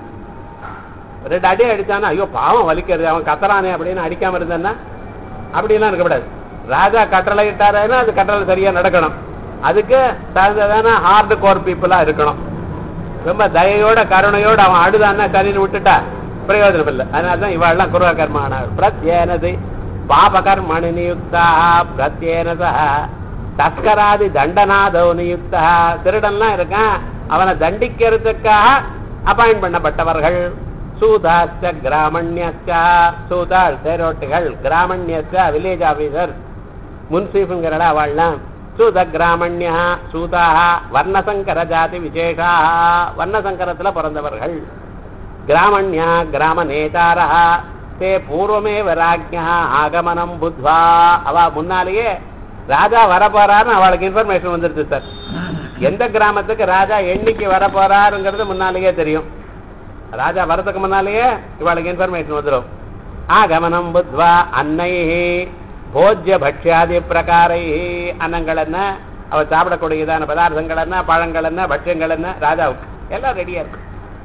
S1: ரெண்டு அடி அடிச்சானா ஐயோ பாவம் வலிக்கிறது அவன் கத்துறானே அப்படின்னு அடிக்காம இருந்தான்னா அப்படிலாம் இருக்கக்கூடாது ராஜா கட்டளை இட்டாருன்னா அது கட்டளை சரியா நடக்கணும் அதுக்கு தகுந்ததான ஹார்டு கோர் பீப்புளா இருக்கணும் ரொம்ப தயையோட கருணையோட அவன் அழுதான்னா சரின்னு விட்டுட்டா பிரயோஜனம் இல்லை அதனால தான் இவாள்லாம் குருவ கர்மானார் பிரத்யேனது பாப கர்மணி நியுக்தா பிரத்யேனதா தஸ்கராதி தண்டனாதோ நியுக்தா திருடன்லாம் இருக்கான் அவனை தண்டிக்கிறதுக்காக அப்பாயிண்ட் பண்ணப்பட்டவர்கள் சூதாச்ச கிராமண்யச்ச சூதாள் தேரோட்டிகள் கிராமண்யச்ச வில்லேஜ் ஆபீசர் முன்சீஃபுங்கிறடா அவள்லாம் சூத கிராமண்யா சூதாக வர்ணசங்கர ஜாதி விசேஷா வர்ணசங்கரத்துல பிறந்தவர்கள் கிராமண்யா கிராம நேதாரா தே பூர்வமேவ ராஜ்யா ஆகமனம் புத்வா அவ முன்னாலேயே ராஜா வரப்போறாருன்னு அவளுக்கு இன்ஃபர்மேஷன் வந்துருது சார் எந்த கிராமத்துக்கு ராஜா என்னைக்கு வரப்போறாருங்கிறது முன்னாலேயே தெரியும் ராஜா வரதுக்கு முன்னாலேயே இவளுக்கு இன்ஃபர்மேஷன் வந்துடும் ஆகமனம் புத்வா அன்னை போஜ்ய பக்ஷாதி பிரகாரை அன்னங்கள் என்ன அவ சாப்பிடக்கூடியதான பதார்த்தங்கள் என்ன பழங்கள் என்ன பட்சியங்கள் என்ன ராஜாவுக்கு எல்லாம் ரெடியா இருக்கு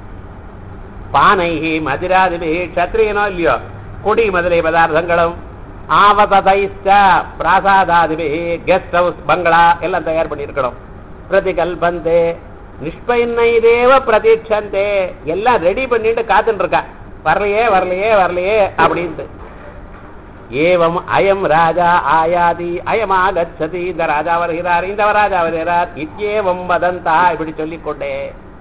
S1: பானைஹி மதிராதிபி க்ஷத்ரியனோ இல்லையோ குடி முதலிய பதார்த்தங்களும் ஆவசதைச்ச பிராசாதாதிபி கெஸ்ட் ஹவுஸ் பங்களா எல்லாம் தயார் பண்ணியிருக்கணும் பிரதிகல்பந்தே நிஷ்பைனைதேவ பிரதீட்சந்தே எல்லாம் ரெடி பண்ணிட்டு காத்துட்டு இருக்கா வரலையே வரலையே வரலையே அப்படின்ட்டு ஏவம் அயம் ராஜா ஆயாதி அயமாகச்சதி இந்த ராஜா வருகிறார் இந்த ராஜா வருகிறார் இத்யேவம் வதந்தா இப்படி சொல்லிக்கொண்டே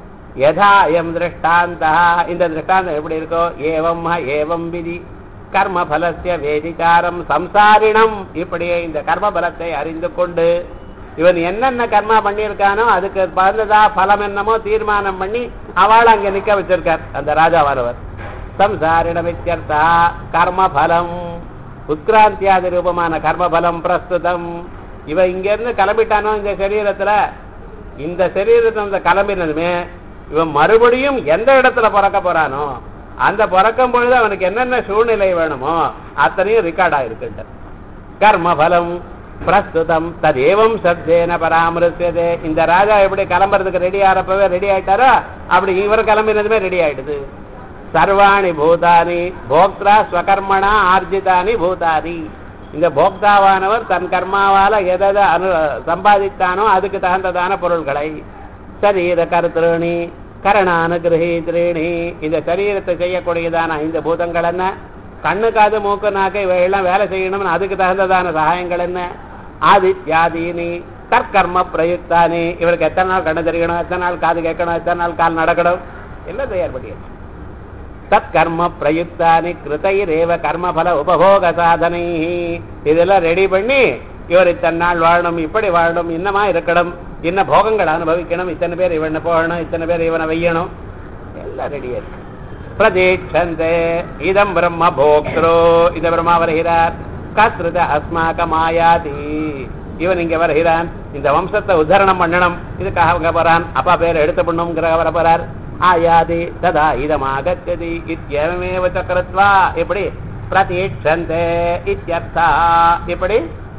S1: யதா அயம் திருஷ்டாந்தா இந்த திருஷ்டாந்தம் எப்படி இருக்கோ ஏவம் ஹ ஏவம் விதி கர்ம பலஸ்ய வேதிகாரம் சம்சாரிணம் இப்படியே இந்த கர்ம பலத்தை அறிந்து கொண்டு இவன் என்னென்ன கர்மா பண்ணியிருக்கானோ அதுக்கு பறந்ததா பலம் என்னமோ தீர்மானம் பண்ணி அவளை அங்க நிக்க வச்சிருக்கார் அந்த ராஜாவானவர் சம்சாரிணம் இத்தியர்த்தா கர்ம பலம் உத்கிராந்தியாதி ரூபமான கர்ம பலம் பிரஸ்துதம் இவ இங்க இருந்து கிளம்பிட்டானோ இந்த சரீரத்துல இந்த சரீரத்துல இந்த கிளம்பினதுமே இவன் மறுபடியும் எந்த இடத்துல பிறக்க போறானோ அந்த பிறக்கும் பொழுது அவனுக்கு என்னென்ன சூழ்நிலை வேணுமோ அத்தனையும் ரெக்கார்ட் ஆயிருக்குன்ற கர்ம பலம் பிரஸ்துதம் ததேவம் சத்தேன பராமரிசதே இந்த ராஜா எப்படி கிளம்புறதுக்கு ரெடி ஆறப்பவே ரெடி ஆயிட்டாரோ அப்படி இவர் கிளம்பினதுமே ரெடி ஆயிடுது சர்வாணி பூதானி போக்தா ஸ்வகர்மணா ஆர்ஜிதானி பூதானி இந்த போக்தாவானவர் தன் கர்மாவால எதை அனு சம்பாதித்தானோ அதுக்கு தகுந்ததான பொருள்களை சரீர கருத்திரணி கரணானுகிரகீதிரேணி இந்த சரீரத்தை செய்யக்கூடியதான ஐந்து பூதங்கள் என்ன கண்ணு காது மூக்கு நாக்கு இவையெல்லாம் வேலை செய்யணும்னு அதுக்கு தகுந்ததான சகாயங்கள் என்ன ஆதித்யாதீனி தற்கர்ம பிரயுக்தானி இவருக்கு எத்தனை நாள் கண்ணு தெரியணும் எத்தனை நாள் காது கேட்கணும் எத்தனை நாள் கால் நடக்கணும் எல்லாம் தயார் பண்ணியாச்சு தற்கர்ம பிரயுக்தானி கிருதைரேவ கர்மபல உபபோக சாதனை இதெல்லாம் ரெடி பண்ணி இவர் இத்தனை நாள் வாழணும் இப்படி வாழணும் இன்னமா இருக்கணும் இன்ன போகங்கள் அனுபவிக்கணும் இத்தனை பேர் இவனை போகணும் இத்தனை பேர் இவனை வையணும் எல்லாம் ரெடியா இருக்கு பிரதீட்சந்தே இதம் பிரம்ம போக்திரோ இந்த பிரம்மா வருகிறார் கஸ்ருத அஸ்மாக மாயாதி இவன் இங்க வருகிறான் இந்த வம்சத்தை உத்தரணம் பண்ணணும் இதுக்காக அவங்க போறான் அப்பா பேர் எடுத்து பண்ணுங்கிற வர போறார் ஆயாதி ததா இதமாகச்சதி இத்தியமேவ சக்கரத்வா இப்படி பிரதீட்சந்தே இத்தியர்த்தா இப்படி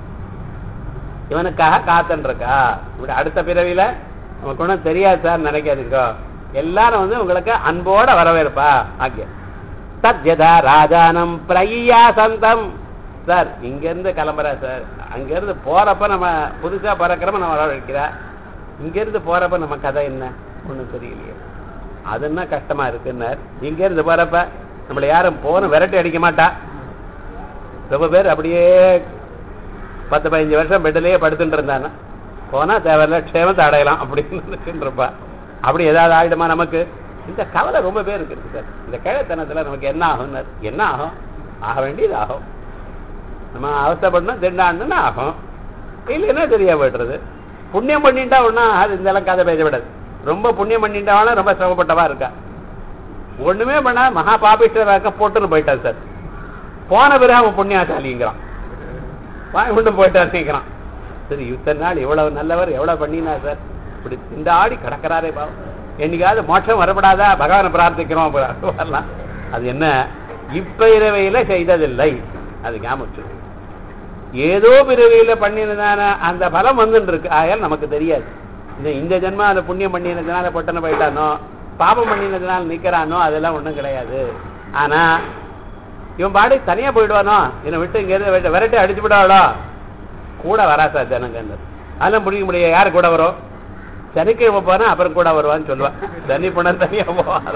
S1: இவனுக்காக காத்துன்னு இருக்கா இப்படி அடுத்த பிறவியில நமக்கு ஒன்றும் தெரியாது சார் நினைக்காதீங்க எல்லாரும் வந்து உங்களுக்கு அன்போட வரவேற்பா ஆக்கிய தத்யதா ராஜானம் பிரய்யா சந்தம் சார் இங்க இருந்து கிளம்புறா சார் அங்க இருந்து போறப்ப நம்ம புதுசா பறக்கிறப்ப நம்ம வரவேற்கிறா இங்க இருந்து போறப்ப நம்ம கதை என்ன ஒண்ணும் தெரியலையே அது என்ன கஷ்டமா இருக்குன்னார் இங்க இருந்து போறப்ப நம்மள யாரும் போன விரட்டி அடிக்க மாட்டா ரொம்ப பேர் அப்படியே பத்து பதினஞ்சு வருஷம் பெட்டிலேயே படுத்துட்டு இருந்தாங்க போனா தேவையில்ல க்ஷேமத்தை அடையலாம் அப்படின்னு இருப்பா அப்படி ஏதாவது ஆயிடுமா நமக்கு இந்த கவலை ரொம்ப பேருக்கு இருக்கு சார் இந்த கிழத்தனத்துல நமக்கு என்ன ஆகும்னார் என்ன ஆகும் ஆக வேண்டியது ஆகும் நம்ம அவசரப்படணும் திண்டாண்டுன்னு ஆகும் இல்லைன்னா தெரியா போய்டுறது புண்ணியம் பண்ணிட்டா ஒன்றும் அது இந்த எல்லாம் கதை பேச விடாது ரொம்ப புண்ணியம் பண்ணிட்டாலும் ரொம்ப சிரமப்பட்டவா இருக்கா ஒண்ணுமே பண்ணா மகா பாபிஷ்டராக்க போட்டுன்னு போயிட்டான் சார் போன பிறகு அவன் புண்ணியாசாலிங்கிறான் வாங்கி கொண்டு போயிட்டார் நினைக்கிறான் சரி இத்தனை நாள் எவ்வளவு நல்லவர் எவ்வளவு பண்ணினா சார் இப்படி இந்த ஆடி கிடக்கிறாரே பாவம் என்னைக்காவது மோட்சம் வரப்படாதா பகவானை பிரார்த்திக்கிறோம் வரலாம் அது என்ன இப்ப இரவையில செய்ததில்லை அது ஞாபகம் ஏதோ பிறவியில பண்ணினதான அந்த பலம் வந்துட்டு இருக்கு ஆயால் நமக்கு தெரியாது இந்த இந்த ஜென்மா அந்த புண்ணியம் பண்ணினதுனால பொட்டனை போயிட்டானோ பாபம் பண்ணினதுனால நிக்கிறானோ அதெல்லாம் ஒண்ணும் கிடையாது ஆனா இவன் பாடி தனியா போயிடுவானோ என்னை விட்டு இங்க இருந்து விரட்டி அடிச்சு விடாவளோ கூட வரா சார் ஜனங்க அதெல்லாம் பிடிக்க முடியாது யாரு கூட வரும் சனிக்கிழமை போனா அப்புறம் கூட வருவான்னு சொல்லுவா சனி பணம் தனியா போவார்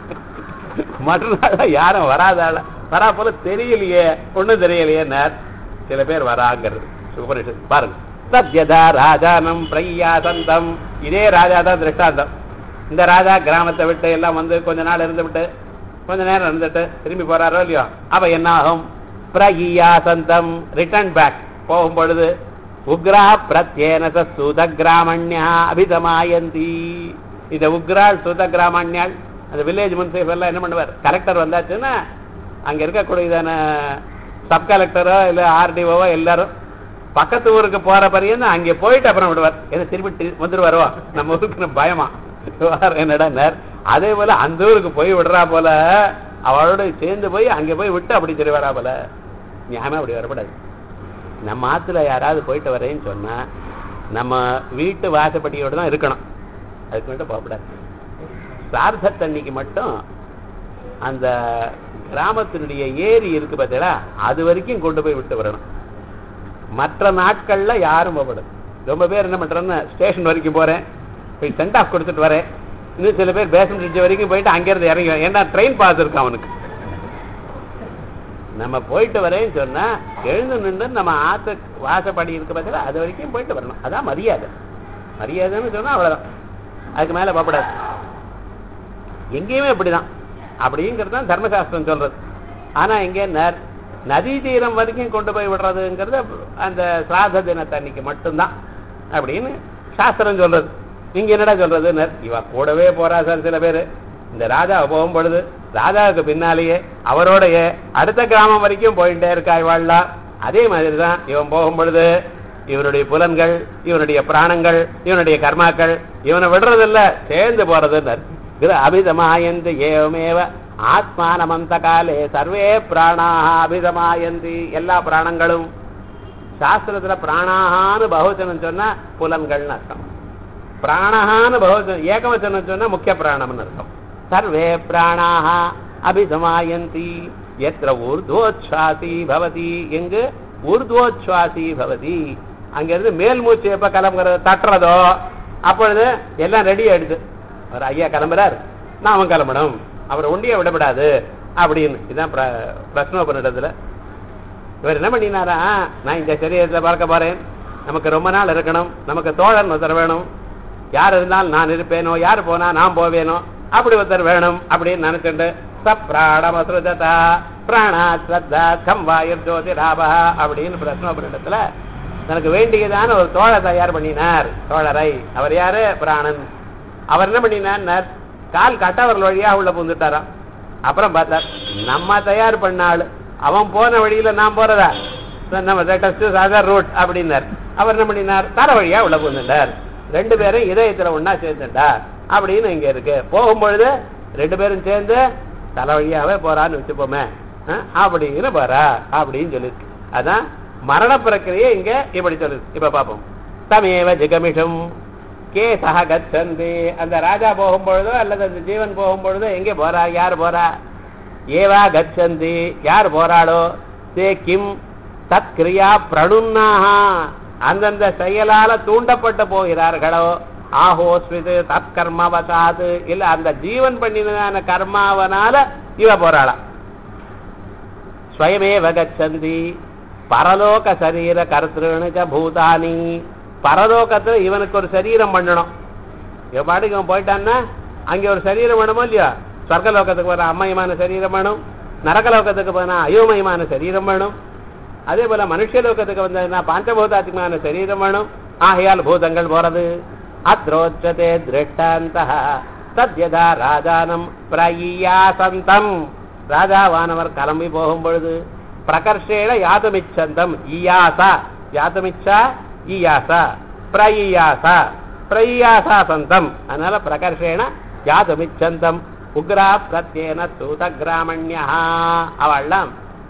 S1: மற்றநாள் யாரும் வராதால வரா போல தெரியலையே ஒண்ணும் தெரியலையே சில பேர் வராங்கிறது உபனிஷத் பாருங்க சத்யதா ராஜானம் பிரய்யாசந்தம் இதே ராஜா தான் திருஷ்டாந்தம் இந்த ராஜா கிராமத்தை விட்டு எல்லாம் வந்து கொஞ்ச நாள் இருந்து விட்டு கொஞ்ச நேரம் இருந்துட்டு திரும்பி போறாரோ இல்லையோ அப்ப என்ன ஆகும் பிரகியாசந்தம் ரிட்டர்ன் பேக் போகும் பொழுது உக்ரா பிரத்யேன சூத கிராமண்யா அபிதமாயந்தி இந்த உக்ரால் சுத கிராமண்யாள் அந்த வில்லேஜ் முன்சீஃப் எல்லாம் என்ன பண்ணுவார் கலெக்டர் வந்தாச்சுன்னா அங்க இருக்கக்கூடியதான சப் கலெக்டரோ இல்ல ஆர்டிஓவோ எல்லாரும் பக்கத்து ஊருக்கு போற பரியந்து அங்கே போயிட்டு அப்புறம் விடுவார் ஏன்னா திரும்பி வந்துருவாரோ நம்ம ஊருக்கு பயமா என்னடா அதே போல அந்த ஊருக்கு போய் விடுறா போல அவளோட சேர்ந்து போய் அங்க போய் விட்டு அப்படி தெரிவாரா போல ஞாபகம் அப்படி வரப்படாது நம்ம ஆத்துல யாராவது போயிட்டு வரேன்னு சொன்னா நம்ம வீட்டு வாசப்படியோட தான் இருக்கணும் அதுக்கு மட்டும் போகக்கூடாது சார்த்த தண்ணிக்கு மட்டும் அந்த கிராமத்தினுடைய ஏரி இருக்கு பார்த்தீங்களா அது வரைக்கும் கொண்டு போய் விட்டு வரணும் மற்ற நாட்கள்ல யாரும் போகக்கூடாது ரொம்ப பேர் என்ன பண்றேன்னு ஸ்டேஷன் வரைக்கும் போறேன் போய் சென்ட் ஆஃப் கொடுத்துட்டு வரேன் இன்னும் சில பேர் பேசன் பிரிட்ஜ் வரைக்கும் போயிட்டு அங்கிருந்து இறங்கி ஏன்னா ட்ரெயின் பாஸ் இருக்கு அவனுக்கு நம்ம போயிட்டு வரேன்னு சொன்னா எழுந்து நின்று நம்ம ஆத்த வாசப்படி இருக்க பட்சத்தில் அது வரைக்கும் போயிட்டு வரணும் அதான் மரியாதை மரியாதைன்னு சொன்னா அவ்வளவுதான் அதுக்கு மேல போகப்படாது எங்கேயுமே இப்படிதான் அப்படிங்கிறது தான் தர்மசாஸ்திரம் சொல்றது ஆனா இங்க ந- நதி தீரம் வரைக்கும் கொண்டு போய் விடுறதுங்கிறது அந்த சிராத தினத்தன்னைக்கு மட்டும்தான் அப்படின்னு சாஸ்திரம் சொல்றது நீங்க என்னடா சொல்றது நர் இவ கூடவே போறா சார் சில பேரு இந்த ராஜா போகும் பொழுது ராஜாவுக்கு பின்னாலேயே அவரோடைய அடுத்த கிராமம் வரைக்கும் போயிட்டே இருக்கா இவாள்லாம் அதே மாதிரி தான் இவன் போகும் பொழுது இவனுடைய புலன்கள் இவனுடைய பிராணங்கள் இவனுடைய கர்மாக்கள் இவனை விடுறதில்ல சேர்ந்து போறதுன்னு இது அபிதமாயந்து ஏவமேவ ஆத்மானமந்த காலே சர்வே பிராணாக அபிதமாயந்தி எல்லா பிராணங்களும் சாஸ்திரத்துல பிராணாகான்னு பகுவச்சனம் சொன்னா புலன்கள்னு அர்த்தம் பிராணஹான்னு பகுவச்சனம் ஏகவச்சனம் சொன்னா முக்கிய பிராணம்னு அர்த்தம் சர்வே பிராணாக அபிசமாயந்தி எத்திர ஊர்துவோச்சாசி பவதி எங்கு ஊர்துவோச்சாசி பவதி அங்கிருந்து மேல் மூச்சு எப்ப கிளம்புறது தட்டுறதோ அப்பொழுது எல்லாம் ரெடி ஆயிடுது அவர் ஐயா கிளம்புறார் நாமும் கிளம்பணும் அவரை ஒண்டிய விடப்படாது அப்படின்னு இதுதான் பிர- பிரஸ்னோபனிடத்துல இவர் என்ன பண்ணினாரா நான் இந்த சரீரத்தை பார்க்க போறேன் நமக்கு ரொம்ப நாள் இருக்கணும் நமக்கு தோழன் ஒருத்தர் வேணும் யார் இருந்தாலும் நான் இருப்பேனோ யார் போனா நான் போவேனோ அப்படி ஒருத்தர் வேணும் அப்படின்னு நினைச்சுட்டு சப்ராணமசுதா பிராணா ஸ்ரத்தா கம்வாயுர் ஜோதி ராபா அப்படின்னு பிரஸ்னோபனிடத்துல தனக்கு வேண்டியதான ஒரு தோழ தயார் பண்ணினார் தோழரை அவர் யாரு பிராணன் அவர் என்ன பண்ணினார் கால் கட்டவர்கள் வழியா உள்ள புந்துட்டாராம் அப்புறம் பார்த்தார் நம்ம தயார் பண்ண ஆளு அவன் போன வழியில நான் போறதா சரி, நம்ம லேட்டஸ்ட் சாதார் ரூட் அப்படின்னார் அவர் என்ன பண்ணினார் தர வழியா உள்ள புந்துட்டார் ரெண்டு பேரும் இதயத்துல ஒண்ணா சேர்ந்துட்டா அப்படின்னு இங்க இருக்கு போகும்பொழுது ரெண்டு பேரும் சேர்ந்து தலை வழியாவே போறான்னு வச்சுப்போமே அஹ், அப்படின்னு போறா அப்படின்னு சொல்லிருக்கு அதான் மரண பிரக்கிரியை இங்க இப்படி சொல்லுது இப்ப பாப்போம் தமேவ ஜிகமிஷம் கே சக கச்சந்தி அந்த ராஜா போகும்பொழுதோ அல்லது அந்த ஜீவன் போகும்பொழுதோ எங்கே போறா யார் போறா ஏவா கச்சந்தி யார் போறாளோ தே கிம் தத் கிரியா பிரணுன்னாஹா அந்தந்த செயலால தூண்டப்பட்டு போகிறார்களோ ஆஹோஸ்மிது தத் கர்மவசாது இல்ல அந்த ஜீவன் பண்ணினதான கர்மாவனால இவ போறாளாம் ஸ்வயமேவ கச்சந்தி பரலோக சரீர கர்த்திருணு ச பூதானி பரலோகத்துல இவனுக்கு ஒரு சரீரம் பண்ணணும் இவன் பாட்டுக்கு இவன் போயிட்டான்னா அங்கே ஒரு சரீரம் வேணுமோ இல்லையா சொர்க்கலோகத்துக்கு போன அம்மயமான சரீரம் வேணும் நரகலோகத்துக்கு போனா அயோமயமான சரீரம் வேணும் அதே போல மனுஷலோகத்துக்கு வந்ததுன்னா பாஞ்சபூதாத்மான சரீரம் வேணும் ஆகையால் பூதங்கள் போறது அத்ரோச்சதே திருஷ்டாந்த தத்யதா ராஜானம் பிரயாசந்தம் ராஜாவானவர் கிளம்பி போகும் பொழுது பிரகர்ஷேன யாதமிச்சந்தம் ஈயாசா யாதமிச்சா ஈயாசா பிரயாசா பிரயாசா சந்தம் அதனால பிரகர்ஷேன யாதமிச்சந்தம் உக்ரா பிரத்யேன சூத கிராமண்யா அவள்லாம்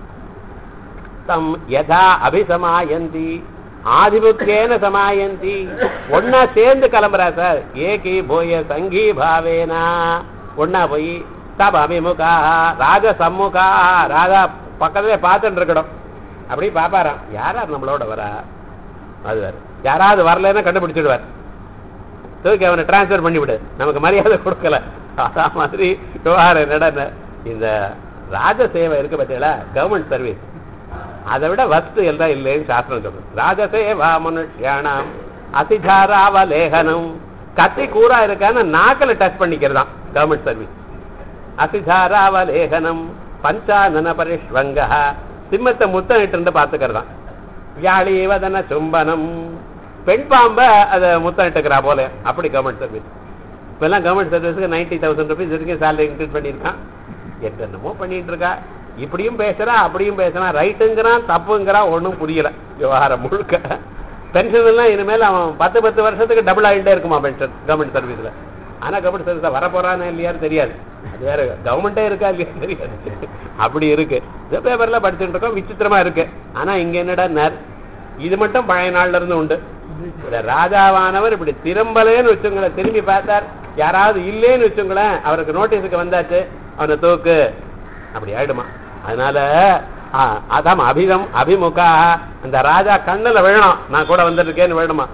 S1: தம் யதா அபிசமாயந்தி ஆதிபுத்தியேன சமாயந்தி ஒன்னா சேர்ந்து கிளம்புறா சார் ஏகி போய சங்கி பாவேனா ஒன்னா போய் தப அபிமுகா ராஜ சம்முகா ராஜா பக்கத்துல பார்த்துட்டு இருக்கணும் அப்படி பாப்பாராம் யார் யார் நம்மளோட வரா அது வேற யாராவது வரலைன்னா கண்டுபிடிச்சிடுவார் தூக்கி அவனை டிரான்ஸ்ஃபர் பண்ணிவிடு நமக்கு மரியாதை கொடுக்கல அதான் மாதிரி விவகாரம் என்னடா இந்த ராஜ சேவை இருக்கு பார்த்தீங்களா கவர்மெண்ட் சர்வீஸ் அதை விட வஸ்து எல்லாம் இல்லைன்னு சாஸ்திரம் சொல்றது ராஜசேவா மனுஷியானாம் அசிதாராவலேகனம் கத்தி கூறா இருக்கான்னு நாக்கில் டச் பண்ணிக்கிறதாம் கவர்மெண்ட் சர்வீஸ் அசிதாராவலேகனம் பஞ்சானன பரிஷ்வங்க சிம்மத்தை முத்தம் இட்டு பார்த்துக்கிறதாம் வியாழி வதன சும்பனம் பெண் பாம்ப அதை முத்தம் இட்டுக்கிறா போல அப்படி கவர்மெண்ட் சர்வீஸ் இப்பெல்லாம் கவர்மெண்ட் சர்வீஸுக்கு நைன்டி தௌசண்ட் ருபீஸ் வரைக்கும் சேலரி இன்க்ரீஸ் பண்ணியிருக்கான் என்னமோ பண்ணிட்டு இருக்கா இப்படியும் பேசுறா அப்படியும் பேசுறான் ரைட்டுங்கிறான் தப்புங்கிறான் ஒண்ணும் புரியல விவகாரம் முழுக்க பென்ஷன் எல்லாம் இனிமேல் அவன் பத்து பத்து வருஷத்துக்கு டபுள் ஆகிட்டே இருக்குமா பென்ஷன் கவர்மெண்ட் சர்வீஸ்ல ஆனா கவர்மெண்ட் சர்வீஸ் வர போறான்னு இல்லையான்னு தெரியாது அது வேற கவர்மெண்டே இருக்கா இல்லையா தெரியாது அப்படி இருக்கு இந்த பேப்பர்ல படிச்சுட்டு இருக்கோம் விசித்திரமா இருக்கு ஆனா இங்க என்னடா நர் இது மட்டும் பழைய நாள்ல இருந்து உண்டு இந்த ராஜாவானவர் இப்படி திரும்பலேன்னு வச்சுங்களேன் திரும்பி பார்த்தார் யாராவது இல்லேன்னு வச்சுங்களேன் அவருக்கு நோட்டீஸுக்கு வந்தாச்சு அவனை தூக்கு அப்படி ஆயிடுமா அதனால ஆ, அதாம் அபிதம் அபிமுகா அந்த ராஜா கண்ணுல விழணும் நான் கூட வந்திருக்கேன்னு விழணுமா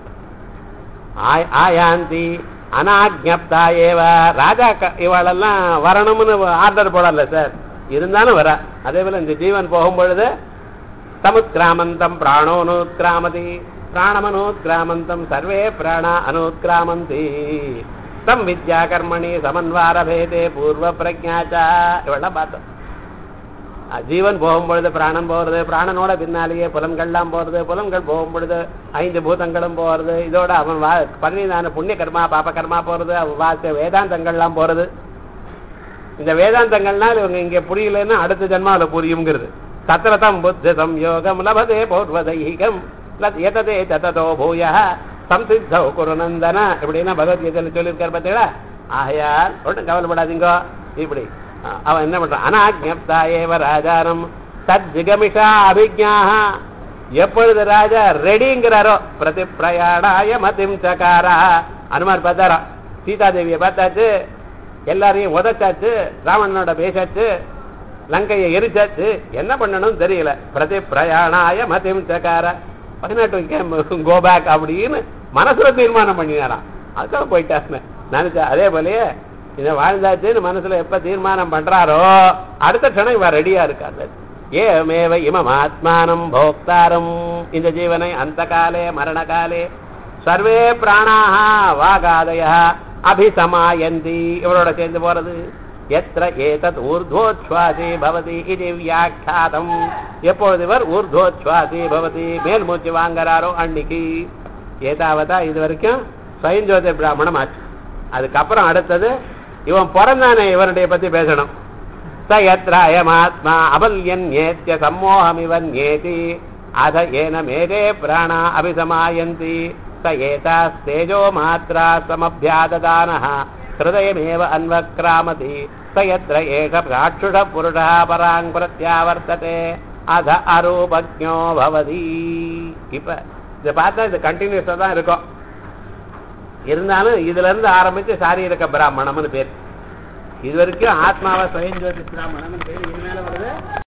S1: ஆய்- ஆயாந்தி அனாஜப்தா ஏவ ராஜா க- இவாளெல்லாம் வரணும்னு ஆர்டர் போடல சார் இருந்தாலும் வரா அதே போல இந்த ஜீவன் போகும் பொழுது சமுத்கிராமந்தம் பிராணோனுத்கிராமதி பிராணமனுத்கிராமந்தம் சர்வே பிராணா அனுத்கிராமந்தி தம் வித்யா கர்மணி சமன்வார பேதே பூர்வ பிரஜாச்சா இவெல்லாம் பார்த்தோம் அஹ் ஜீவன் போகும் பொழுது பிராணம் போறது பிராணனோட பின்னாலேயே புலன்கள்லாம் போறது புலன்கள் போகும் பொழுது ஐந்து பூதங்களும் போறது இதோட அவன் வா பன்னிதான புண்ணிய கர்மா பாப கர்மா போறது அவன் வாசிய வேதாந்தங்கள்லாம் போறது இந்த வேதாந்தங்கள்னால் இவங்க இங்க புரியலன்னா அடுத்த ஜென்மாவில் புரியுங்கிறது தத்திரதம் புத்த சம்யோகம் லபதே பௌர்வதைகம் எததே தததோ பூய சம்சித்தோ குருநந்தன இப்படின்னா பகவத்கீதையில் சொல்லியிருக்கார் பார்த்தீங்களா ஆகையால் ஒன்றும் கவலைப்படாதீங்க இப்படி அஹ் அவன் என்ன பண்றான் அனாஜப்தா ஏவ ராஜானம் தத் ஜிகமிஷா அபிஜாக எப்பொழுது ராஜா ரெடிங்கிறாரோ பிரதி பிரயாணாய மதிம் சகாரா அனுமார் பார்த்தாரா சீதாதேவியை பார்த்தாச்சு எல்லாரையும் உதச்சாச்சு ராவணனோட பேசாச்சு லங்கையை எரிச்சாச்சு என்ன பண்ணணும்னு தெரியல பிரதி பிரயாணாய மதிம் சகார பதினெட்டு கோபேக் அப்படின்னு மனசுல தீர்மானம் பண்ணினாராம் அதுக்காக போயிட்டாருன்னு நினைச்சா அதே போலயே இதை வாழ்ந்தாச்சுன்னு மனசுல எப்ப தீர்மானம் பண்றாரோ அடுத்த க்ஷணம் இவ ரெடியா இருக்காரு ஏமேவ இமம் ஆத்மானம் போக்தாரம் இந்த ஜீவனை அந்த காலே மரண காலே சர்வே பிராணாக வாகாதய அபிசமாயந்தி இவரோட சேர்ந்து போறது எத்திர ஏதத் ஊர்துவோச்வாசி பவதி இது வியாக்கியாதம் எப்பொழுது இவர் ஊர்துவோச்வாசி பவதி மேல் மூச்சு வாங்குறாரோ அன்னைக்கு ஏதாவதா இது வரைக்கும் சுயஞ்சோதி பிராமணம் ஆச்சு அதுக்கப்புறம் அடுத்தது இவன் பிறந்தானே இவனுடைய பத்தி பேசணும் ச எத்திர அயமாத்மா அபல்யன் ஏத்திய சம்மோகம் இவன் ஏதி அத ஏன மேதே பிராணா அபிசமாயந்தி ச ஏதாஸ்தேஜோ மாத்ரா சமபியாததானः ஹிருதயமேவ அன்வக்ராமதி ச எத்திர ஏஷ பிராட்சுஷ புருஷः பராங் பிரத்யாவர்த்ததே அத அரூபஜ்ஞோ பவதி இப்ப இதை பார்த்தா இது கண்டினியூஸா தான் இருக்கும் இருந்தாலும் இதுல இருந்து ஆரம்பிச்சு சாரீரக பிராமணம்னு பேர் இது வரைக்கும் ஆத்மாவை சுயஞ்சோதி பிராமணம்னு பேர் இனிமேல வருது